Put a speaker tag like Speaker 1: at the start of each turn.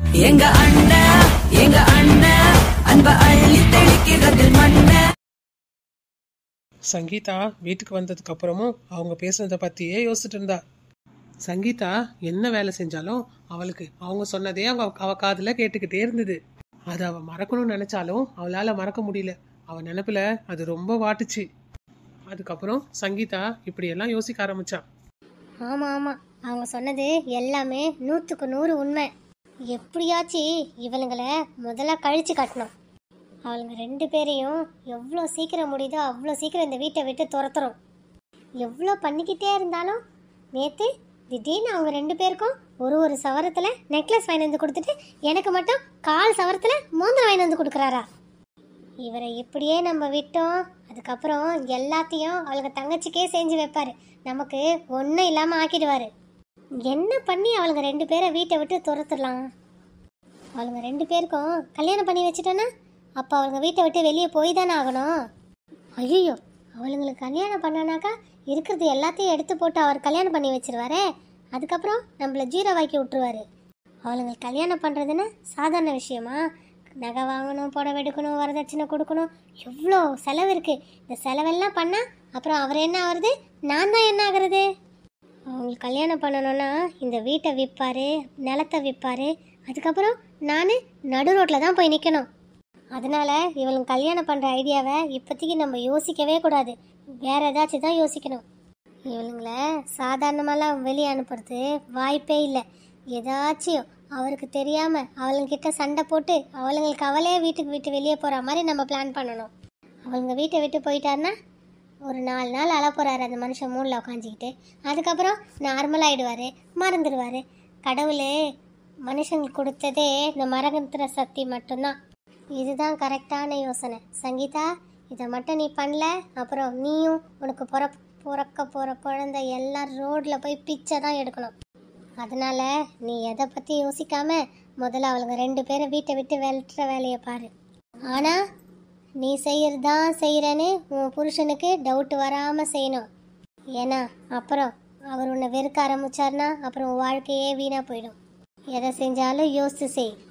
Speaker 1: எங்க அண்ணன் எங்க அண்ணன் அன்ப அள்ளி தெளிக்கிறதில் மண்ண
Speaker 2: சங்கீதா வீட்டுக்கு வந்ததுக்கு அப்புறமும் அவங்க பேசுனதை பத்தியே யோசிச்சுட்டு இருந்தா சங்கீதா என்ன வேலை செஞ்சாலும் அவளுக்கு அவங்க சொன்னதே அவங்க அவ காதுல கேட்டுக்கிட்டே இருந்தது அது அவ மறக்கணும்னு நினைச்சாலும் அவளால மறக்க முடியல அவ நினைப்புல அது ரொம்ப வாட்டுச்சு அதுக்கப்புறம் சங்கீதா இப்படியெல்லாம் யோசிக்க ஆரம்பிச்சா
Speaker 3: ஆமா ஆமா அவங்க சொன்னது எல்லாமே நூற்றுக்கு நூறு உண்மை எப்படியாச்சும் இவளுங்களை முதல்ல கழிச்சு கட்டணும் அவளுங்க ரெண்டு பேரையும் எவ்வளோ சீக்கிரம் முடியுதோ அவ்வளோ சீக்கிரம் இந்த வீட்டை விட்டு துரத்துறோம் எவ்வளோ பண்ணிக்கிட்டே இருந்தாலும் நேற்று திடீர்னு அவங்க ரெண்டு பேருக்கும் ஒரு ஒரு சவரத்தில் நெக்லஸ் வாங்கி வந்து கொடுத்துட்டு எனக்கு மட்டும் கால் சவரத்தில் மோந்திரம் வாங்கி வந்து கொடுக்குறாரா இவரை இப்படியே நம்ம விட்டோம் அதுக்கப்புறம் எல்லாத்தையும் அவளுங்க தங்கச்சிக்கே செஞ்சு வைப்பாரு நமக்கு ஒன்றும் இல்லாமல் ஆக்கிடுவாரு என்ன பண்ணி அவளுங்க ரெண்டு பேரை வீட்டை விட்டு துரத்துடலாம் அவளுங்க ரெண்டு பேருக்கும் கல்யாணம் பண்ணி வச்சுட்டோன்னா அப்போ அவளுங்க வீட்டை விட்டு வெளியே போய் தானே ஆகணும் ஐயோ அவளுங்களுக்கு கல்யாணம் பண்ணனாக்கா இருக்கிறது எல்லாத்தையும் எடுத்து போட்டு அவர் கல்யாணம் பண்ணி வச்சிருவாரே அதுக்கப்புறம் நம்மள ஜீரோ வாக்கி விட்டுருவாரு அவளுங்களுக்கு கல்யாணம் பண்ணுறதுன்னா சாதாரண விஷயமா நகை வாங்கணும் புடவை எடுக்கணும் வரதட்சணை கொடுக்கணும் எவ்வளோ செலவு இருக்குது இந்த செலவெல்லாம் பண்ணால் அப்புறம் அவர் என்ன ஆகுறது நான் தான் என்ன ஆகுறது அவங்களுக்கு கல்யாணம் பண்ணணும்னா இந்த வீட்டை விற்பாரு நிலத்தை விற்பாரு அதுக்கப்புறம் நான் நடு ரோட்டில் தான் போய் நிற்கணும் அதனால இவளுங்க கல்யாணம் பண்ணுற ஐடியாவை இப்போதைக்கு நம்ம யோசிக்கவே கூடாது வேற ஏதாச்சும் தான் யோசிக்கணும் இவளுங்கள சாதாரணமாலாம் வெளியே அனுப்புறது வாய்ப்பே இல்லை ஏதாச்சும் அவருக்கு தெரியாமல் அவளுங்கிட்ட சண்டை போட்டு அவளுங்களுக்கு அவளே வீட்டுக்கு விட்டு வெளியே போகிற மாதிரி நம்ம பிளான் பண்ணணும் அவளுங்க வீட்டை விட்டு போயிட்டாருன்னா ஒரு நாலு நாள் அழ போகிறாரு அந்த மனுஷன் மூணில் உட்காந்துக்கிட்டு அதுக்கப்புறம் நார்மல் ஆகிடுவார் மறந்துடுவார் கடவுள் மனுஷங்களுக்கு கொடுத்ததே இந்த மரகந்திர சக்தி மட்டும்தான் இதுதான் கரெக்டான யோசனை சங்கீதா இதை மட்டும் நீ பண்ணல அப்புறம் நீயும் உனக்கு பிற பிறக்க போகிற குழந்தை எல்லாம் ரோட்டில் போய் பிச்சை தான் எடுக்கணும் அதனால நீ எதை பற்றி யோசிக்காம முதல்ல அவளுங்க ரெண்டு பேரும் வீட்டை விட்டு வெல்ற வேலையை பாரு ஆனால் நீ செய்யறது தான் செய்கிறேன்னு உன் புருஷனுக்கு டவுட் வராமல் செய்யணும் ஏன்னா அப்புறம் அவர் உன்னை வெறுக்க ஆரம்பிச்சார்னா அப்புறம் உன் வாழ்க்கையே வீணாக போயிடும் எதை செஞ்சாலும் யோசித்து செய்